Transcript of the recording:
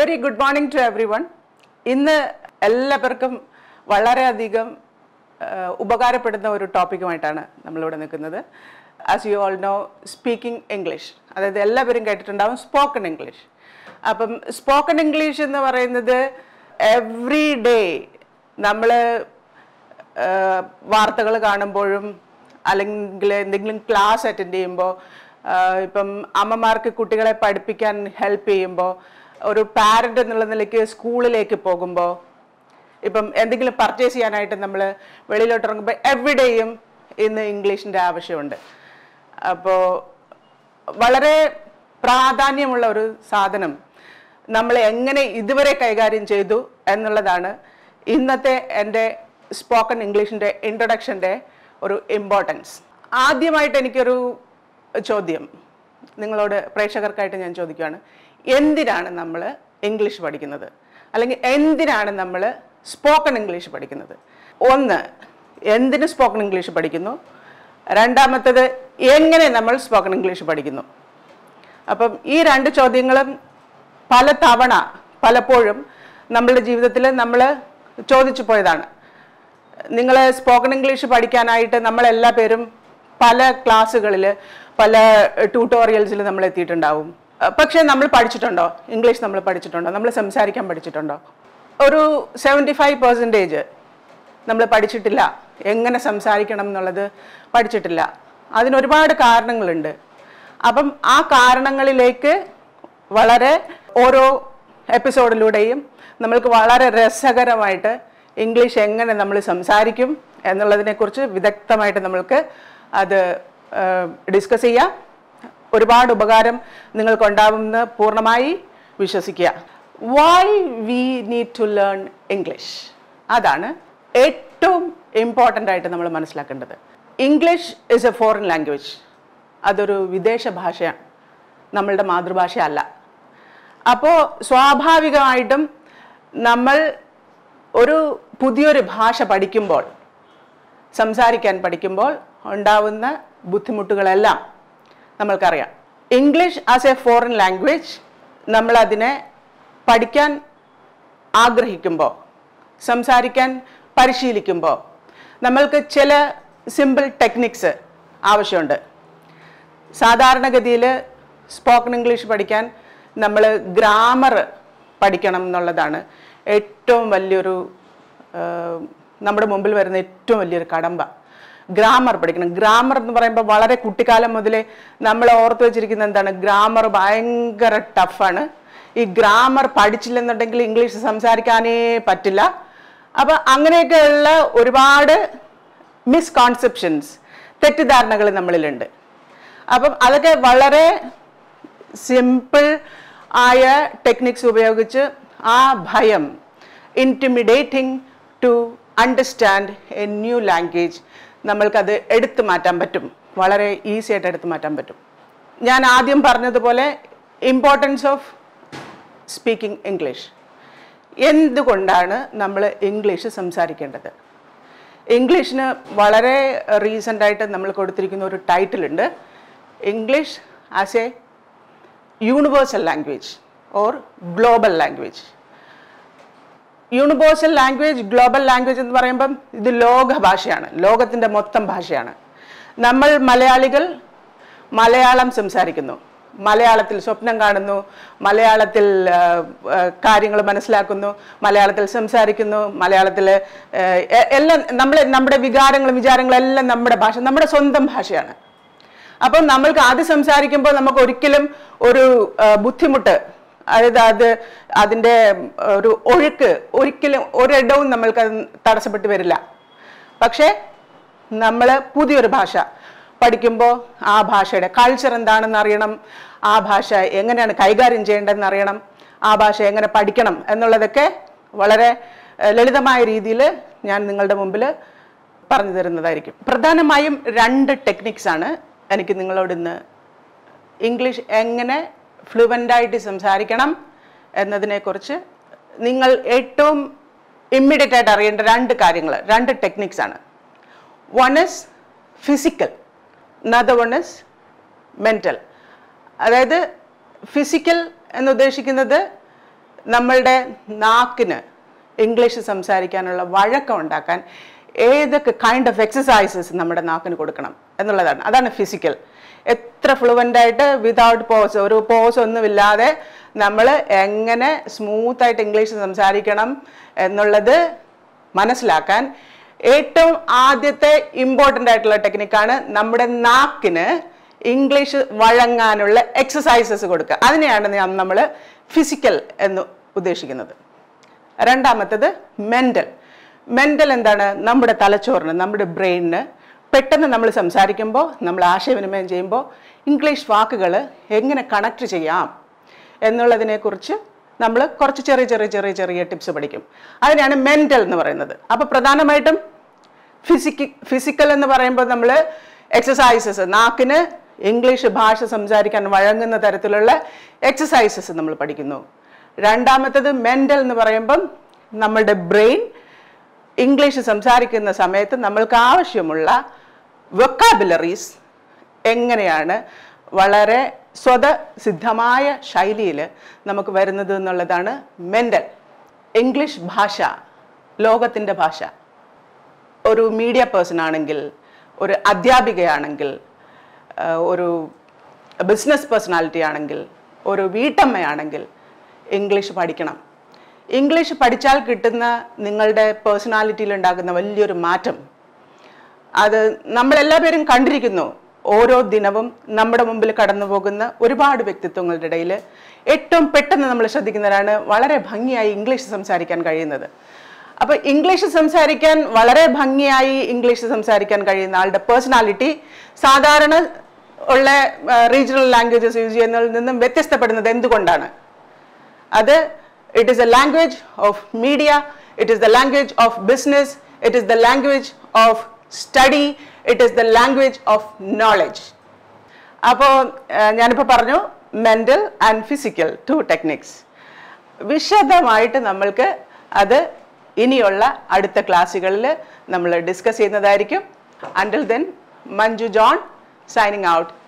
very good morning to everyone ഇന്ന് എല്ലാവർക്കും വളരെയധികം ആ, ഉപകാരപ്പെടുന്ന ഒരു ടോപ്പിക്കുമായിട്ടാണ് നമ്മളിവിടെ നിൽക്കുന്നത് as you all know speaking English അതായത് എല്ലാവരും കേട്ടിട്ടുണ്ടാവും സ്പോക്കൺ ഇംഗ്ലീഷ് അപ്പം സ്പോക്കൺ ഇംഗ്ലീഷ് എന്ന് പറയുന്നത് എവ്രി ഡേ നമ്മൾ വാർത്തകൾ കാണുമ്പോഴും അല്ലെങ്കിൽ എന്തെങ്കിലും ക്ലാസ് അറ്റൻഡ് ചെയ്യുമ്പോൾ ഇപ്പം അമ്മമാർക്ക് കുട്ടികളെ പഠിപ്പിക്കാൻ ഹെൽപ്പ് ചെയ്യുമ്പോൾ ഒരു പാരൻ്റ് എന്നുള്ള നിലയ്ക്ക് സ്കൂളിലേക്ക് പോകുമ്പോൾ ഇപ്പം എന്തെങ്കിലും പർച്ചേസ് ചെയ്യാനായിട്ട് നമ്മൾ വെളിയിലോട്ട് ഇറങ്ങുമ്പോൾ എവിടെയും ഇന്ന് ഇംഗ്ലീഷിൻ്റെ ആവശ്യമുണ്ട് അപ്പോൾ വളരെ പ്രാധാന്യമുള്ള ഒരു സാധനം നമ്മൾ എങ്ങനെ ഇതുവരെ കൈകാര്യം ചെയ്തു എന്നുള്ളതാണ് ഇന്നത്തെ എൻ്റെ സ്പോക്കൺ ഇംഗ്ലീഷിൻ്റെ ഇൻട്രൊഡക്ഷൻ്റെ ഒരു ഇമ്പോർട്ടൻസ് ആദ്യമായിട്ട് എനിക്കൊരു ചോദ്യം നിങ്ങളോട് പ്രേക്ഷകർക്കായിട്ട് ഞാൻ ചോദിക്കുകയാണ് എന്തിനാണ് നമ്മൾ ഇംഗ്ലീഷ് പഠിക്കുന്നത് അല്ലെങ്കിൽ എന്തിനാണ് നമ്മൾ സ്പോക്കൺ ഇംഗ്ലീഷ് പഠിക്കുന്നത് ഒന്ന് എന്തിന് സ്പോക്കൺ ഇംഗ്ലീഷ് പഠിക്കുന്നു രണ്ടാമത്തത് എങ്ങനെ നമ്മൾ സ്പോക്കൺ ഇംഗ്ലീഷ് പഠിക്കുന്നു അപ്പം ഈ രണ്ട് ചോദ്യങ്ങളും പല തവണ പലപ്പോഴും നമ്മളുടെ ജീവിതത്തിൽ നമ്മൾ ചോദിച്ചു പോയതാണ് നിങ്ങൾ സ്പോക്കൺ ഇംഗ്ലീഷ് പഠിക്കാനായിട്ട് നമ്മളെല്ലാ പേരും പല ക്ലാസ്സുകളിൽ പല ട്യൂട്ടോറിയൽസിൽ നമ്മൾ എത്തിയിട്ടുണ്ടാവും അഹ് പക്ഷേ നമ്മൾ പഠിച്ചിട്ടുണ്ടോ ഇംഗ്ലീഷ് നമ്മൾ പഠിച്ചിട്ടുണ്ടോ നമ്മൾ സംസാരിക്കാൻ പഠിച്ചിട്ടുണ്ടോ ഒരു സെവൻറ്റി ഫൈവ് പെർസെൻറ്റേജ് നമ്മൾ പഠിച്ചിട്ടില്ല എങ്ങനെ സംസാരിക്കണം എന്നുള്ളത് പഠിച്ചിട്ടില്ല അതിന് ഒരുപാട് കാരണങ്ങളുണ്ട് അപ്പം ആ കാരണങ്ങളിലേക്ക് വളരെ ഓരോ എപ്പിസോഡിലൂടെയും നമ്മൾക്ക് വളരെ രസകരമായിട്ട് ഇംഗ്ലീഷ് എങ്ങനെ നമ്മൾ സംസാരിക്കും എന്നുള്ളതിനെക്കുറിച്ച് വിദഗ്ധമായിട്ട് നമ്മൾക്ക് അത് ഡിസ്കസ് ചെയ്യാം ഒരുപാട് ഉപകാരം നിങ്ങൾക്കുണ്ടാവുമെന്ന് പൂർണ്ണമായി വിശ്വസിക്കുക why we need to learn English അതാണ് ഏറ്റവും ഇമ്പോർട്ടൻ്റ് ആയിട്ട് നമ്മൾ മനസ്സിലാക്കേണ്ടത് English is a foreign language അതൊരു വിദേശ ഭാഷയാണ് നമ്മളുടെ മാതൃഭാഷ അല്ല അപ്പോൾ സ്വാഭാവികമായിട്ടും നമ്മൾ ഒരു പുതിയൊരു ഭാഷ പഠിക്കുമ്പോൾ സംസാരിക്കാൻ പഠിക്കുമ്പോൾ ഉണ്ടാവുന്ന ബുദ്ധിമുട്ടുകളെല്ലാം നമ്മൾക്കറിയാം English as a foreign language നമ്മളതിനെ പഠിക്കാൻ ആഗ്രഹിക്കുമ്പോൾ സംസാരിക്കാൻ പരിശീലിക്കുമ്പോൾ നമ്മൾക്ക് ചില സിമ്പിൾ ടെക്നിക്സ് ആവശ്യമുണ്ട് സാധാരണഗതിയിൽ സ്പോക്കൺ ഇംഗ്ലീഷ് പഠിക്കാൻ നമ്മൾ ഗ്രാമർ പഠിക്കണം എന്നുള്ളതാണ് ഏറ്റവും വലിയൊരു ആ, നമ്മുടെ മുമ്പിൽ വരുന്ന ഏറ്റവും വലിയൊരു കടമ്പ ഗ്രാമർ പഠിക്കണം ഗ്രാമർ എന്ന് പറയുമ്പോൾ വളരെ കുട്ടിക്കാലം മുതലേ നമ്മൾ ഓർത്ത് വെച്ചിരിക്കുന്ന എന്താണ് ഗ്രാമർ ഭയങ്കര ടഫാണ് ഈ ഗ്രാമർ പഠിച്ചില്ലെന്നുണ്ടെങ്കിൽ ഇംഗ്ലീഷ് സംസാരിക്കാനേ പറ്റില്ല അപ്പം അങ്ങനെയൊക്കെയുള്ള ഒരുപാട് മിസ്കോൺസെപ്ഷൻസ് തെറ്റിദ്ധാരണകൾ നമ്മളിലുണ്ട് അപ്പം അതൊക്കെ വളരെ സിമ്പിൾ ആയ ടെക്നിക്സ് ഉപയോഗിച്ച് ആ ഭയം intimidating to understand a new language നമ്മൾക്കത് എടുത്തു മാറ്റാൻ പറ്റും വളരെ ഈസി ആയിട്ട് എടുത്തു മാറ്റാൻ പറ്റും ഞാൻ ആദ്യം പറഞ്ഞതുപോലെ ഇമ്പോർട്ടൻസ് ഓഫ് സ്പീക്കിംഗ് ഇംഗ്ലീഷ് എന്തുകൊണ്ടാണ് നമ്മൾ ഇംഗ്ലീഷ് സംസാരിക്കേണ്ടത് ഇംഗ്ലീഷിന് വളരെ റീസെൻ്റ് ആയിട്ട് നമ്മൾ കൊടുത്തിരിക്കുന്ന ഒരു ടൈറ്റിൽ ഉണ്ട് English as a universal language or global language universal language global language എന്ന് പറയുമ്പം ഇത് ലോക ഭാഷയാണ് ലോകത്തിൻ്റെ മൊത്തം ഭാഷയാണ് നമ്മൾ മലയാളികൾ മലയാളം സംസാരിക്കുന്നു മലയാളത്തിൽ സ്വപ്നം കാണുന്നു മലയാളത്തിൽ കാര്യങ്ങൾ മനസ്സിലാക്കുന്നു മലയാളത്തിൽ സംസാരിക്കുന്നു മലയാളത്തിൽ എല്ലാം നമ്മൾ നമ്മുടെ വികാരങ്ങളും വിചാരങ്ങളും എല്ലാം നമ്മുടെ ഭാഷ നമ്മുടെ സ്വന്തം ഭാഷയാണ് അപ്പം നമ്മൾക്ക് ആദ്യം സംസാരിക്കുമ്പോൾ നമുക്ക് ഒരിക്കലും ഒരു ആ, ബുദ്ധിമുട്ട് അതായത് അത് അതിൻ്റെ ഒരു ഒഴുക്ക് ഒരിക്കലും ഒരിടവും നമ്മൾക്ക് അത് തടസ്സപ്പെട്ട് വരില്ല പക്ഷേ നമ്മൾ പുതിയൊരു ഭാഷ പഠിക്കുമ്പോൾ ആ ഭാഷയുടെ കൾച്ചർ എന്താണെന്ന് അറിയണം ആ ഭാഷ എങ്ങനെയാണ് കൈകാര്യം ചെയ്യേണ്ടതെന്ന് അറിയണം ആ ഭാഷ എങ്ങനെ പഠിക്കണം എന്നുള്ളതൊക്കെ വളരെ ഏഹ്, ലളിതമായ രീതിയിൽ ഞാൻ നിങ്ങളുടെ മുമ്പിൽ പറഞ്ഞു തരുന്നതായിരിക്കും പ്രധാനമായും രണ്ട് ടെക്നിക്സ് ആണ് എനിക്ക് നിങ്ങളോട് ഇന്ന് ഇംഗ്ലീഷ് എങ്ങനെ ഫ്ലുവൻ്റായിട്ട് സംസാരിക്കണം എന്നതിനെക്കുറിച്ച് നിങ്ങൾ ഏറ്റവും ഇമ്മീഡിയറ്റ് ആയിട്ട് അറിയേണ്ട രണ്ട് കാര്യങ്ങൾ രണ്ട് ടെക്നിക്സ് ആണ് one is physical another one is mental അതായത് ഫിസിക്കൽ എന്ന് ഉദ്ദേശിക്കുന്നത് നമ്മളുടെ നാക്കിന് ഇംഗ്ലീഷ് സംസാരിക്കാനുള്ള വഴക്കം ഉണ്ടാക്കാൻ ഏതൊക്കെ കൈൻഡ് ഓഫ് എക്സസൈസസ് നമ്മുടെ നാക്കിന് കൊടുക്കണം എന്നുള്ളതാണ് അതാണ് ഫിസിക്കൽ എത്ര ഫ്ലുവൻ്റ് ആയിട്ട് വിതൗട്ട് പോസ് ഒരു പോസ് ഒന്നുമില്ലാതെ നമ്മൾ എങ്ങനെ സ്മൂത്തായിട്ട് ഇംഗ്ലീഷ് സംസാരിക്കണം എന്നുള്ളത് മനസ്സിലാക്കാൻ ഏറ്റവും ആദ്യത്തെ ഇമ്പോർട്ടൻ്റ് ആയിട്ടുള്ള ടെക്നിക്കാണ് നമ്മുടെ നാക്കിന് ഇംഗ്ലീഷ് വഴങ്ങാനുള്ള എക്സസൈസസ് കൊടുക്കുക അതിനെയാണ് നമ്മൾ ഫിസിക്കൽ എന്ന് ഉദ്ദേശിക്കുന്നത് രണ്ടാമത്തത് മെൻ്റൽ മെൻ്റൽ എന്താണ് നമ്മുടെ തലച്ചോറിന് നമ്മുടെ ബ്രെയിനിന് പെട്ടെന്ന് നമ്മൾ സംസാരിക്കുമ്പോൾ നമ്മൾ ആശയവിനിമയം ചെയ്യുമ്പോൾ ഇംഗ്ലീഷ് വാക്കുകൾ എങ്ങനെ കണക്ട് ചെയ്യാം എന്നുള്ളതിനെക്കുറിച്ച് നമ്മൾ കുറച്ച് ചെറിയ ചെറിയ ചെറിയ ചെറിയ ടിപ്സ് പഠിക്കും അതിനാണ് മെൻ്റൽ എന്ന് പറയുന്നത് അപ്പോൾ പ്രധാനമായിട്ടും ഫിസിക്കി ഫിസിക്കൽ എന്ന് പറയുമ്പോൾ നമ്മൾ എക്സസൈസസ് നാക്കിന് ഇംഗ്ലീഷ് ഭാഷ സംസാരിക്കാൻ വഴങ്ങുന്ന തരത്തിലുള്ള എക്സസൈസസ് നമ്മൾ പഠിക്കുന്നു രണ്ടാമത്തത് മെൻ്റൽ എന്ന് പറയുമ്പം നമ്മളുടെ ബ്രെയിൻ ഇംഗ്ലീഷ് സംസാരിക്കുന്ന സമയത്ത് നമ്മൾക്ക് ആവശ്യമുള്ള വൊക്കാബുലറീസ് എങ്ങനെയാണ് വളരെ സ്വതസിദ്ധമായ ശൈലിയിൽ നമുക്ക് വരുന്നത് എന്നുള്ളതാണ് മെൻ്റൽ ഇംഗ്ലീഷ് ഭാഷ ലോകത്തിൻ്റെ ഭാഷ ഒരു മീഡിയ പേഴ്സൺ ആണെങ്കിൽ ഒരു അധ്യാപികയാണെങ്കിൽ ആ, ഒരു ബിസിനസ് പേഴ്സണാലിറ്റി ആണെങ്കിൽ ഒരു വീട്ടമ്മയാണെങ്കിൽ ഇംഗ്ലീഷ് പഠിക്കണം ഇംഗ്ലീഷ് പഠിച്ചാൽ കിട്ടുന്ന നിങ്ങളുടെ പേഴ്സണാലിറ്റിയിൽ ഉണ്ടാകുന്ന വലിയൊരു മാറ്റം അത് നമ്മളെല്ലാ പേരും കണ്ടിരിക്കുന്നു ഓരോ ദിനവും നമ്മുടെ മുമ്പിൽ കടന്നു പോകുന്ന ഒരുപാട് വ്യക്തിത്വങ്ങളുടെ ഇടയിൽ ഏറ്റവും പെട്ടെന്ന് നമ്മൾ ശ്രദ്ധിക്കുന്നവരാണ് വളരെ ഭംഗിയായി ഇംഗ്ലീഷ് സംസാരിക്കാൻ കഴിയുന്നത് അപ്പോൾ ഇംഗ്ലീഷ് സംസാരിക്കാൻ വളരെ ഭംഗിയായി ഇംഗ്ലീഷ് സംസാരിക്കാൻ കഴിയുന്ന ആളുടെ പേഴ്സണാലിറ്റി സാധാരണ ഉള്ള റീജിയണൽ ലാംഗ്വേജസ് യൂസ് ചെയ്യുന്നതിൽ നിന്നും വ്യത്യസ്തപ്പെടുന്നത് എന്തുകൊണ്ടാണ് അത് it is a language of media it is the language of business it is the language of study it is the language of knowledge അപ്പോൾ ഞാനിപ്പോൾ പറഞ്ഞു mental and physical two techniques വിശദമായിട്ട് നമ്മൾക്ക് അത് ഇനിയുള്ള അടുത്ത ക്ലാസ്സുകളിൽ നമ്മൾ ഡിസ്കസ് ചെയ്യുന്നതായിരിക്കും until then Manju John signing out